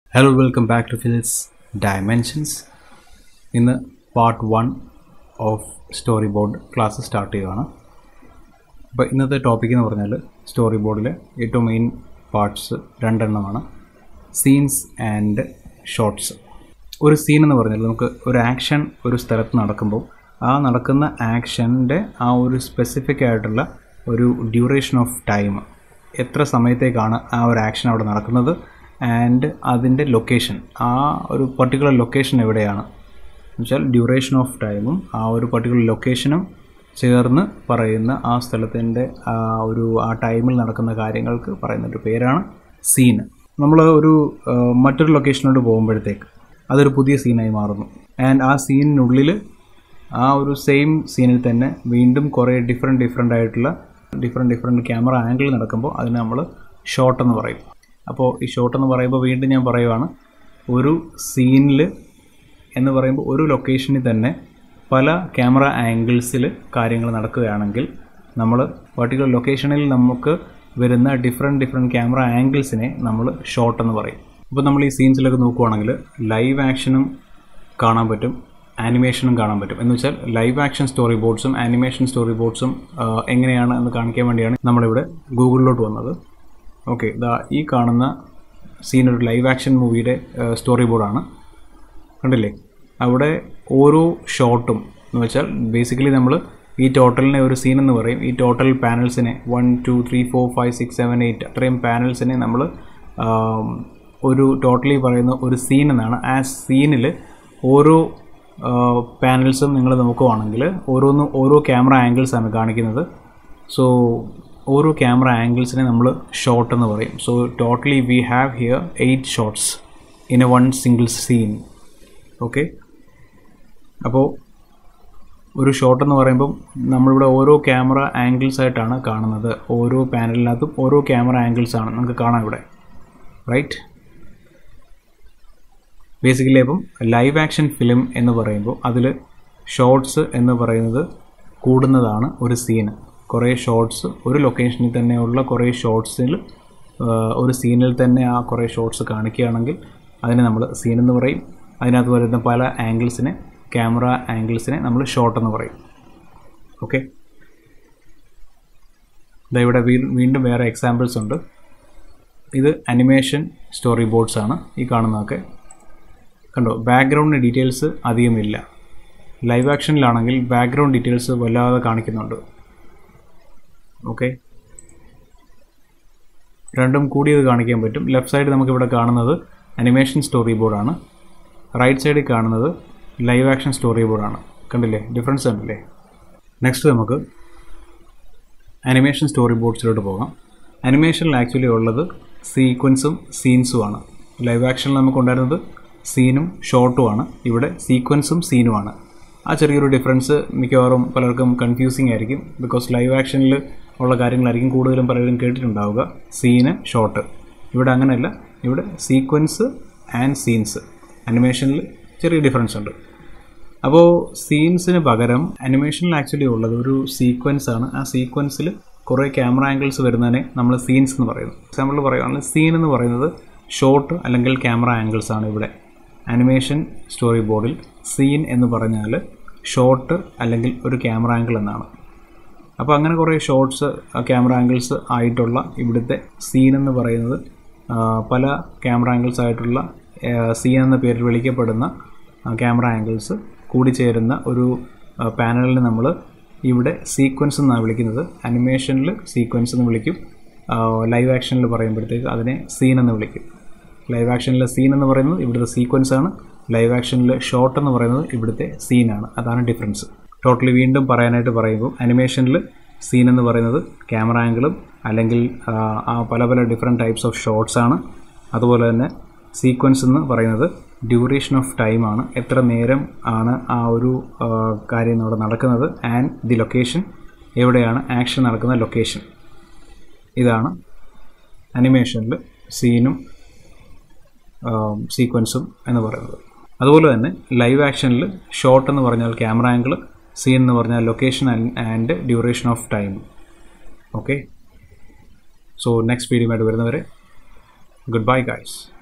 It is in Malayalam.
hello welcome back to Phil's dimensions ഇന്ന് part one of story board class start ചെയ്യുകയാണ് അപ്പോൾ ഇന്നത്തെ ടോപ്പിക് എന്ന് പറഞ്ഞാൽ സ്റ്റോറി ബോർഡിലെ ഏറ്റവും മെയിൻ പാർട്സ് രണ്ടെണ്ണമാണ് സീൻസ് ആൻഡ് ഷോർട്സ് ഒരു സീൻ എന്ന് പറഞ്ഞാൽ നമുക്ക് ഒരു ആക്ഷൻ ഒരു സ്ഥലത്ത് നടക്കുമ്പോൾ ആ നടക്കുന്ന ആക്ഷൻ്റെ ആ ഒരു സ്പെസിഫിക് ആയിട്ടുള്ള ഒരു ഡ്യൂറേഷൻ ഓഫ് ടൈം എത്ര സമയത്തേക്കാണ് ആ ഒരു ആക്ഷൻ അവിടെ നടക്കുന്നത് ആൻഡ് അതിൻ്റെ ലൊക്കേഷൻ ആ ഒരു പർട്ടിക്കുലർ ലൊക്കേഷൻ എവിടെയാണ് എന്നുവെച്ചാൽ ഡ്യൂറേഷൻ ഓഫ് ടൈമും ആ ഒരു പർട്ടിക്കുലർ ലൊക്കേഷനും ചേർന്ന് പറയുന്ന ആ സ്ഥലത്തിൻ്റെ ആ ഒരു ആ ടൈമിൽ നടക്കുന്ന കാര്യങ്ങൾക്ക് പറയുന്ന ഒരു പേരാണ് സീൻ നമ്മൾ ഒരു ആ, മറ്റൊരു ലൊക്കേഷനിലോട്ട് പോകുമ്പോഴത്തേക്ക് അതൊരു പുതിയ സീനായി മാറുന്നു ആൻഡ് ആ സീനിനുള്ളിൽ ആ ഒരു സെയിം സീനിൽ തന്നെ വീണ്ടും കുറേ ഡിഫറെൻറ്റ് ഡിഫറെൻ്റ് ആയിട്ടുള്ള ഡിഫറെൻറ്റ് ഡിഫറെൻറ്റ് ക്യാമറ ആംഗിൾ നടക്കുമ്പോൾ അതിന് നമ്മൾ ഷോട്ട് എന്ന് പറയും അപ്പോൾ ഈ ഷോട്ട് എന്ന് പറയുമ്പോൾ വീണ്ടും ഞാൻ പറയുവാണ് ഒരു സീനിൽ എന്ന് പറയുമ്പോൾ ഒരു ലൊക്കേഷനിൽ തന്നെ പല ക്യാമറ ആംഗിൾസിൽ കാര്യങ്ങൾ നടക്കുകയാണെങ്കിൽ നമ്മൾ പർട്ടിക്കുലർ ലൊക്കേഷനിൽ നമുക്ക് വരുന്ന ഡിഫറെൻറ്റ് ഡിഫറെൻറ്റ് ക്യാമറ ആംഗിൾസിനെ നമ്മൾ ഷോട്ട് എന്ന് പറയും ഇപ്പോൾ നമ്മൾ ഈ സീൻസിലൊക്കെ നോക്കുവാണെങ്കിൽ ലൈവ് ആക്ഷനും കാണാൻ പറ്റും ആനിമേഷനും കാണാൻ പറ്റും എന്ന് വെച്ചാൽ ലൈവ് ആക്ഷൻ സ്റ്റോറി ബോർഡ്സും ആനിമേഷൻ സ്റ്റോറി ബോർഡ്സും എങ്ങനെയാണ് എന്ന് കാണിക്കാൻ വേണ്ടിയാണ് നമ്മളിവിടെ ഗൂഗിളിലോട്ട് വന്നത് ഓക്കെ ഇതാ ഈ കാണുന്ന സീൻ ഒരു ലൈവ് ആക്ഷൻ മൂവിയുടെ സ്റ്റോറി ബോർഡാണ് കണ്ടില്ലേ അവിടെ ഓരോ ഷോട്ടും എന്ന് വെച്ചാൽ ബേസിക്കലി നമ്മൾ ഈ ടോട്ടലിനെ ഒരു സീൻ എന്ന് പറയും ഈ ടോട്ടൽ പാനൽസിനെ one two three four five six seven eight അത്രയും പാനൽസിനെ നമ്മൾ ഒരു ടോട്ടലി പറയുന്ന ഒരു സീൻ എന്നാണ് ആ സീനിൽ ഓരോ പാനൽസും നിങ്ങൾ നോക്കുവാണെങ്കിൽ ഓരോന്നും ഓരോ ക്യാമറ ആംഗിൾസ് ആണ് കാണിക്കുന്നത് സോ ഓരോ ക്യാമറ ആംഗിൾസിനെ നമ്മൾ ഷോട്ട് എന്ന് പറയും so totally we have here eight shots in a one single scene okay അപ്പോൾ ഒരു ഷോട്ട് എന്ന് പറയുമ്പം നമ്മളിവിടെ ഓരോ ക്യാമറ ആംഗിൾസ് ആയിട്ടാണ് കാണുന്നത് ഓരോ പാനലിനകത്തും ഓരോ ക്യാമറ ആംഗിൾസ് ആണ് നമുക്ക് കാണാം ഇവിടെ റൈറ്റ് ബേസിക്കലി അപ്പം ലൈവ് ആക്ഷൻ ഫിലിം എന്ന് പറയുമ്പോൾ അതിൽ ഷോർട്സ് എന്ന് പറയുന്നത് കൂടുന്നതാണ് ഒരു സീന് കുറേ ഷോർട്സ് ഒരു ലൊക്കേഷനിൽ തന്നെയുള്ള കുറേ ഷോർട്സിൽ ഒരു സീനിൽ തന്നെ ആ കുറേ ഷോർട്സ് കാണിക്കുകയാണെങ്കിൽ അതിനെ നമ്മൾ സീൻ എന്ന് പറയും അതിനകത്ത് വരുന്ന പല ആംഗിൾസിനെ ക്യാമറ ആംഗിൾസിനെ നമ്മൾ ഷോട്ട് എന്ന് പറയും ഓക്കെ ഇതാ ഇവിടെ വീ- വീണ്ടും വേറെ എക്സാമ്പിൾസ് ഉണ്ട് ഇത് അനിമേഷൻ സ്റ്റോറി ബോർഡ്സ് ആണ് ഈ കാണുന്നതൊക്കെ കണ്ടോ ബാക്ക്ഗ്രൗണ്ട് ഡീറ്റെയിൽസ് അധികമില്ല ലൈവ് ആക്ഷനിലാണെങ്കിൽ ബാക്ക്ഗ്രൗണ്ട് ഡീറ്റെയിൽസ് വല്ലാതെ കാണിക്കുന്നുണ്ട് ഓക്കെ രണ്ടും കൂടിയത് കാണിക്കാൻ പറ്റും ലെഫ്റ്റ് സൈഡ് നമുക്കിവിടെ കാണുന്നത് അനിമേഷൻ സ്റ്റോറി ബോർഡാണ് റൈറ്റ് സൈഡിൽ കാണുന്നത് ലൈവ് ആക്ഷൻ സ്റ്റോറി ബോർഡാണ് കണ്ടില്ലേ ഡിഫറൻസ് കണ്ടില്ലേ നെക്സ്റ്റ് നമുക്ക് അനിമേഷൻ സ്റ്റോറി ബോർഡ്സിലോട്ട് പോകാം അനിമേഷനിൽ ആക്ച്വലി ഉള്ളത് സീക്വൻസും സീൻസുമാണ് ലൈവ് ആക്ഷനിൽ നമുക്ക് ഉണ്ടായിരുന്നത് സീനും ഷോർട്ടുമാണ് ഇവിടെ സീക്വൻസും സീനുമാണ് ആ ചെറിയൊരു ഡിഫറൻസ് മിക്കവാറും പലർക്കും കൺഫ്യൂസിങ് ആയിരിക്കും ബിക്കോസ് ലൈവ് ആക്ഷനിൽ ഉള്ള കാര്യങ്ങളായിരിക്കും കൂടുതലും പലരും കേട്ടിട്ടുണ്ടാവുക സീന് ഷോർട്ട് ഇവിടെ അങ്ങനെയല്ല ഇവിടെ സീക്വൻസ് ആൻഡ് സീൻസ് അനിമേഷനിൽ ചെറിയ ഡിഫറൻസ് ഉണ്ട് അപ്പോൾ സീൻസിന് പകരം അനിമേഷനിൽ ആക്ച്വലി ഉള്ളത് ഒരു സീക്വൻസ് ആണ് ആ സീക്വൻസിൽ കുറേ ക്യാമറ ആംഗിൾസ് വരുന്നതിനെ നമ്മൾ സീൻസ് എന്ന് പറയുന്നു എക്സാമ്പിൾ പറയുകയാണെങ്കിൽ സീൻ എന്ന് പറയുന്നത് ഷോർട്ട് അല്ലെങ്കിൽ ക്യാമറ ആംഗിൾസ് ആണ് ഇവിടെ അനിമേഷൻ സ്റ്റോറി ബോർഡിൽ സീൻ എന്ന് പറഞ്ഞാൽ ഷോർട്ട് അല്ലെങ്കിൽ ഒരു ക്യാമറ ആംഗിൾ എന്നാണ് അപ്പോൾ അങ്ങനെ കുറേ ഷോർട്സ് ക്യാമറ ആംഗിൾസ് ആയിട്ടുള്ള ഇവിടുത്തെ സീൻ എന്ന് പറയുന്നത് ആ, പല ക്യാമറ ആംഗിൾസ് ആയിട്ടുള്ള സീൻ എന്ന പേരിൽ വിളിക്കപ്പെടുന്ന ക്യാമറ ആംഗിൾസ് കൂടിച്ചേരുന്ന ഒരു പാനലിന് നമ്മൾ ഇവിടെ സീക്വൻസ് എന്നാണ് വിളിക്കുന്നത് അനിമേഷനിൽ സീക്വൻസ് എന്ന് വിളിക്കും ലൈവ് ആക്ഷനിൽ പറയുമ്പോഴത്തേക്ക് അതിനെ സീൻ എന്ന് വിളിക്കും ലൈവ് ആക്ഷനിലെ സീൻ എന്ന് പറയുന്നത് ഇവിടുത്തെ സീക്വൻസ് ആണ് ലൈവ് ആക്ഷനിലെ ഷോട്ട് എന്ന് പറയുന്നത് ഇവിടുത്തെ സീനാണ് അതാണ് ഡിഫറൻസ് ടോട്ടലി വീണ്ടും പറയാനായിട്ട് പറയുമ്പോൾ അനിമേഷനിൽ സീൻ എന്ന് പറയുന്നത് ക്യാമറ ആംഗിളും അല്ലെങ്കിൽ ആ, ആ പല പല ഡിഫറെൻറ്റ് ടൈപ്സ് ഓഫ് ഷോട്ട്സ് ആണ് അതുപോലെ തന്നെ സീക്വൻസ് എന്ന് പറയുന്നത് ഡ്യൂറേഷൻ ഓഫ് ടൈമാണ് എത്ര നേരം ആണ് ആ ഒരു ആ, കാര്യം അവിടെ നടക്കുന്നത് ആൻഡ് ദി ലൊക്കേഷൻ എവിടെയാണ് ആക്ഷൻ നടക്കുന്ന ലൊക്കേഷൻ ഇതാണ് അനിമേഷനിൽ സീനും സീക്വൻസും എന്ന് പറയുന്നത് അതുപോലെ തന്നെ ലൈവ് ആക്ഷനിൽ ഷോട്ട് എന്ന് പറഞ്ഞാൽ ക്യാമറ ആംഗിൾ സീൻ എന്ന് പറഞ്ഞാൽ location and duration of time okay so next video ആയിട്ട് വരുന്നവരെ ഗുഡ് ബൈ ഗൈസ്